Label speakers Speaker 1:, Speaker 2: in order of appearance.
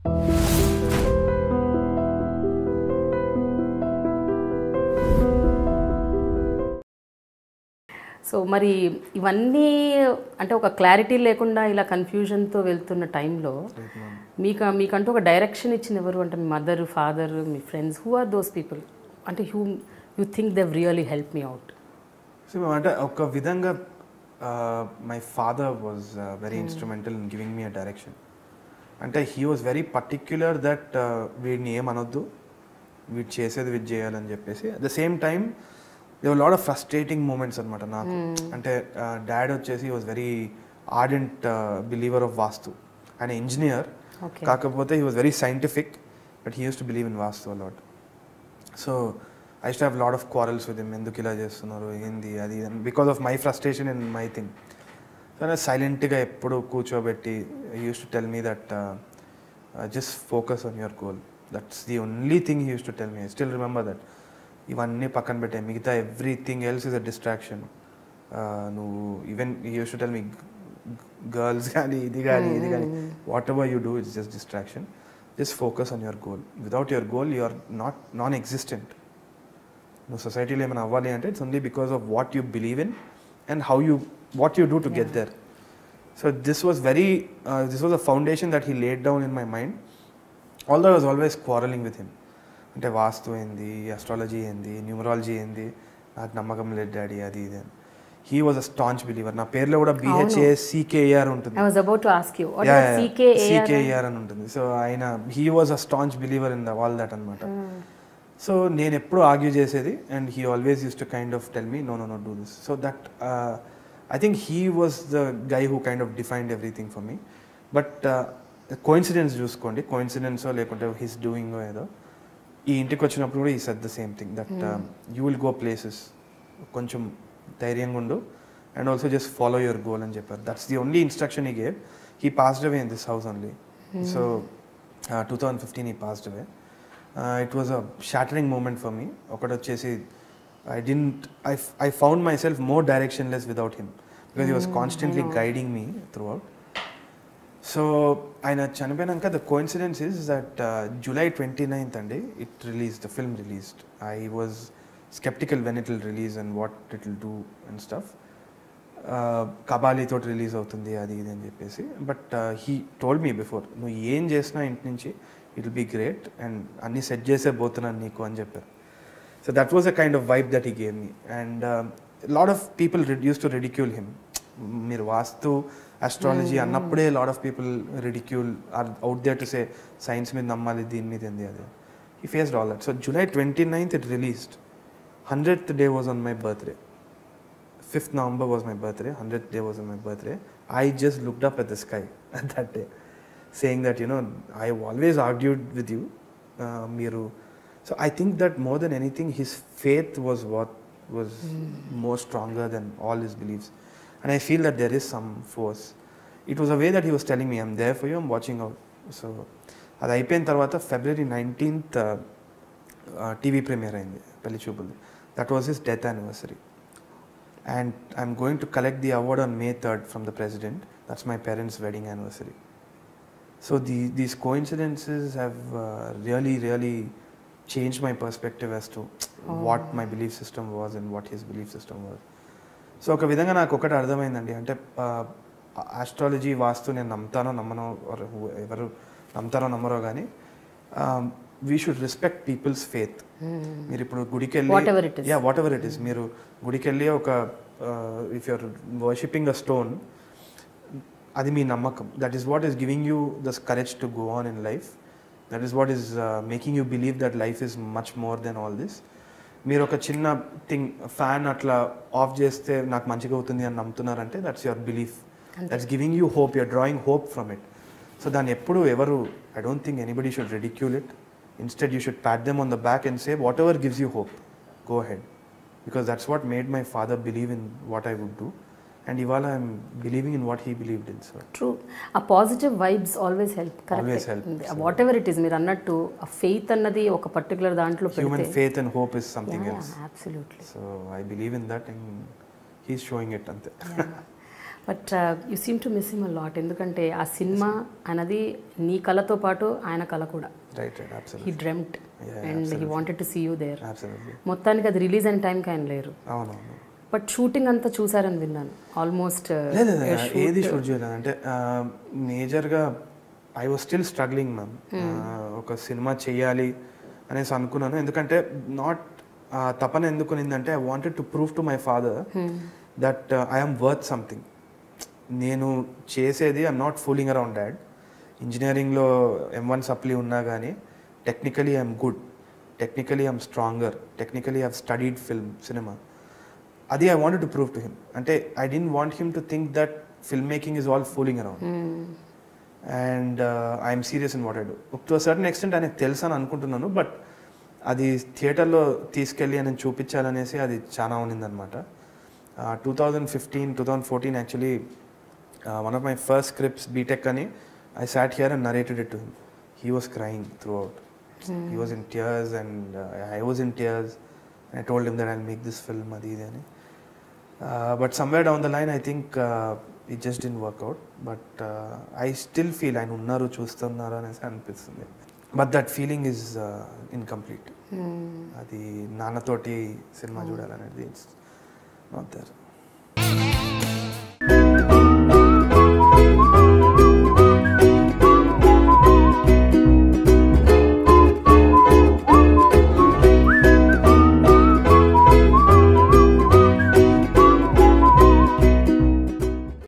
Speaker 1: So మరి ఇవన్నీ అంటే ఒక క్లారిటీ లేకుండా ఇలా కన్ఫ్యూజన్తో వెళ్తున్న టైంలో మీకు మీకంటూ ఒక డైరెక్షన్ ఇచ్చింది ఎవరు అంటే మీ మదర్ ఫాదర్ మీ friends who are those people అంటే who you think they really help me out
Speaker 2: so అంటే ఒక విధంగా my father was very instrumental in giving me a direction అంటే he was very particular that వీడిని ఏమనొద్దు వీడు చేసేది వీడు చేయాలని చెప్పేసి at the same time there were lot of frustrating moments అనమాట నాకు అంటే డాడ్ వచ్చేసి was very ardent believer of vastu ఆయన ఇంజనీర్
Speaker 1: ఓకే
Speaker 2: కాకపోతే he was very scientific but he used to believe in vastu a lot so I స్ట్ have lot of quarrels with him ఎందుకు ఇలా చేస్తున్నారు ఏంది అది because of my frustration in my thing so సైలెంట్గా ఎప్పుడు కూర్చోబెట్టి used to tell me that just focus on your goal that's the only thing used to tell me I still remember that ఇవన్నీ పక్కన పెట్టే మిగతా everything else is a distraction నువ్వు even used to tell me girls కానీ ఇది కానీ ఇది కానీ whatever you do it's just distraction just focus on your goal without your goal you are not non existent నువ్వు సొసైటీలో ఏమైనా అవ్వాలి అంటే it's only because of what you believe in and how you what you do to get there so this was very this was a foundation that he laid down in my mind although was always quarreling with him అంటే వాస్తు ఏంది astrology ఏంది numerology ఏంది నాకు నమ్మకం లేదు daddy అది ఇది అని he was a staunch believer నా పేరులో కూడా బిహెచ్ఏ సీకేఆర్ ఉంటుంది
Speaker 1: I was about to ask you CK
Speaker 2: CKR అని ఉంటుంది సో ఆయన he was a staunch believer in the all that అనమాట సో నేను ఎప్పుడు ఆర్గ్యూ చేసేది and he always used to kind of tell me no no no do this so that I think he was the guy who kind of defined everything for me but coincidence చూసుకోండి కోయిన్సిడెన్సో లేకుంటే his డూయింగో ఏదో ఈ ఇంటికి వచ్చినప్పుడు కూడా he said the same thing that you will go places కొంచెం ధైర్యంగా ఉండు and also just follow your goal అని చెప్పారు that's the only instruction he gave he passed away in this house only so two thousand fifteen he passed away it was a shattering moment for me ఒకటి వచ్చేసి I didn't I I found myself more directionless without him because he was constantly guiding me through throughout so ఆయన చనిపోయినాక the coincidence is that July twenty ninth అండి it release the film released I was skeptical when it will release and what it will do and stuff కబాలీతో release అవుతుంది అది ఇది అని చెప్పేసి but he told me before నువ్వు ఏం చేసినా ఇంటి నుంచి it will be great and అన్నీ సెట్ చేసే పోతున్నాను నీకు అని చెప్పారు so that was a kind of vibe that ఈ game me and lot of people reduce to ridicule him మీరు వాస్తు అస్ట్రాలజీ అన్నప్పుడే lot of people ridicule are out there to say science మీద నమ్మాలి దీని మీద ఏంది అది he faced all that so July twenty ninth it released hundred day was on my birthday fifth November was my birthday hundred day was on my birthday I just looked up at the sky at that day saying that you know I always argued with you మీరు so I think that more than anything his faith was what was more stronger than all his beliefs and I feel that there is some force it was a way that he was telling me I'm there for you I'm watching out so అది అయిపోయిన తర్వాత ఫిబ్రవరి nineteenth TV premier అయింది Pelli Choopulu that was his death anniversary and I'm going to collect the award on May 3rd from the president. That's my parents' wedding anniversary. So the, these coincidences have uh, really, really changed my perspective as to what my belief system was and what his belief system was. So ఒక విధంగా నాకు ఒకటి అర్థమైందండి అంటే astrology వాస్తు నేను నమ్ముతానో నమ్మనో or who- ఎవరు నమ్ముతారో నమ్మరో కానీ we should respect people's faith మీరు ఇప్పుడు గుడికి
Speaker 1: Whatever it
Speaker 2: వెళ్ళి
Speaker 1: is.
Speaker 2: Yeah whatever it is మీరు గుడికి వెళ్ళి ఒక if you're worshipping a stone అది మీ నమ్మకం that is what is giving you the courage to go on in life that is what is making you believe that life is much more than all this మీరు ఒక చిన్న thing fan అట్లా of చేస్తే నాకు మంచిగా అవుతుంది అని నమ్ముతున్నారంటే that's your belief that's giving you hope you're drawing hope from it so దాన్ని ఎప్పుడు ఎవరు I don't think anybody should ridicule it instead you should pat them on the back and say whatever gives you hope go ahead because that's what made my father believe in what I would do and ఇవాళ I'm believing in what he believed in so
Speaker 1: true ఆ positive vibes always help
Speaker 2: Always help.
Speaker 1: Correct whatever it is మీరు అన్నట్టు ఆ faith అన్నది ఒక particular దాంట్లో
Speaker 2: human faith and hope is something else
Speaker 1: absolutely
Speaker 2: so I believe in that and he's showing it అంతే
Speaker 1: but you seem to miss him a lot ఎందుకంటే ఆ cinema అన్నది నీ కళతో పాటు ఆయన కళ కూడా
Speaker 2: right right
Speaker 1: he
Speaker 2: absolutely
Speaker 1: dreamt
Speaker 2: Yeah,
Speaker 1: and he wanted to see you there
Speaker 2: absolutely
Speaker 1: మొత్తానికి అది రిలీజ్ అయిన టైంకి ఆయన లేరు
Speaker 2: అవునవును
Speaker 1: బట్ షూటింగ్ అంతా చూసారని విన్నాను ఆల్మోస్ట్
Speaker 2: లేదు లేదు, ఏది షూట్ చేయలేదు అంటే మేజర్గా I was still struggling ma'am ఒక సినిమా చేయాలి అనేసి అనుకున్నాను ఎందుకంటే నాట్ తపన ఎందుకునిందంటే I wanted to prove to my father that I'm worth something నేను చేసేది I'm not fooling around dad ఇంజనీరింగ్లో ఎం వన్ సప్లీ ఉన్నా కానీ technically I'm good technically I'm stronger technically I've studied film సినిమా అది I wanted to prove to him అంటే I didn't want him to think that film making is all fooling around and I'm serious in what I do to certain extent ఆయనకు తెలుసు అని అనుకుంటున్నాను but అది థియేటర్లో తీసుకెళ్ళి ఆయన చూపించాలనేసి అది చాలా ఉన్నిందనమాట two thousand fifteen two thousand fourteen actually one of my first scripts BTech అని I sat here and narrated it to him he was crying throughout he was in tears and I was in tears I told him that I make this film అది ఇది అని but somewhere down the line I think it just in work out but I still feel ఆయన ఉన్నారు చూస్తున్నారు అనేసి అనిపిస్తుంది but that feeling is incomplete అది నాన్నతోటి సినిమా చూడాలనేది ఇట్స్ నాట్ దర్